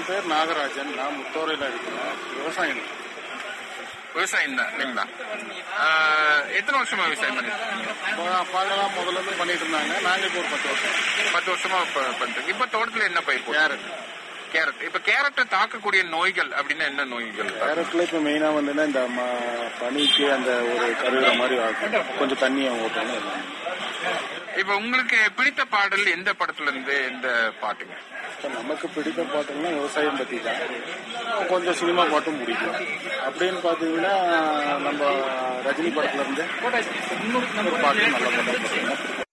பேர் நாகராஜன் நான் முத்தோரையில் இருக்கிறேன் விவசாயம் விவசாயம் தான் இல்லைங்களா ஆஹ், எத்தனை வருஷமா விவசாயம் பண்ணிட்டு இருக்கீங்க அப்பாலாம் முதல்ல இருந்து பண்ணிட்டு இருந்தாங்க நாங்க இப்போ ஒரு பத்து வருஷம் பத்து வருஷமா ப- பண்றீங்க இப்ப தோட்டத்துல என்ன பயிர் போடுறீங்க? கேரட் கேரட் இப்ப கேரட்டை தாக்கக்கூடிய நோய்கள் அப்படின்னா என்ன நோய்கள் கேரட்ல இப்போ மெயினாக வந்துன்னா இந்த ம- பனிக்கு அந்த ஒரு கருகிற மாதிரி ஆகும் கொஞ்சம் தண்ணியை ஊற்றணும் எல்லாம் இப்ப உங்களுக்கு பிடித்த பாடல் எந்த படத்துல இருந்து எந்த பாட்டுங்க இப்போ நமக்கு பிடித்த பாட்டுன்னா விவசாயம் பற்றி தான் கொஞ்சம் சினிமா பாட்டும் பிடிக்கும் அப்படின்னு பார்த்தீங்கன்னா நம்ம ரஜினி படத்துல இருந்து ஒரு பாட்டு நல்ல பாட்டு பார்த்தீங்கன்னா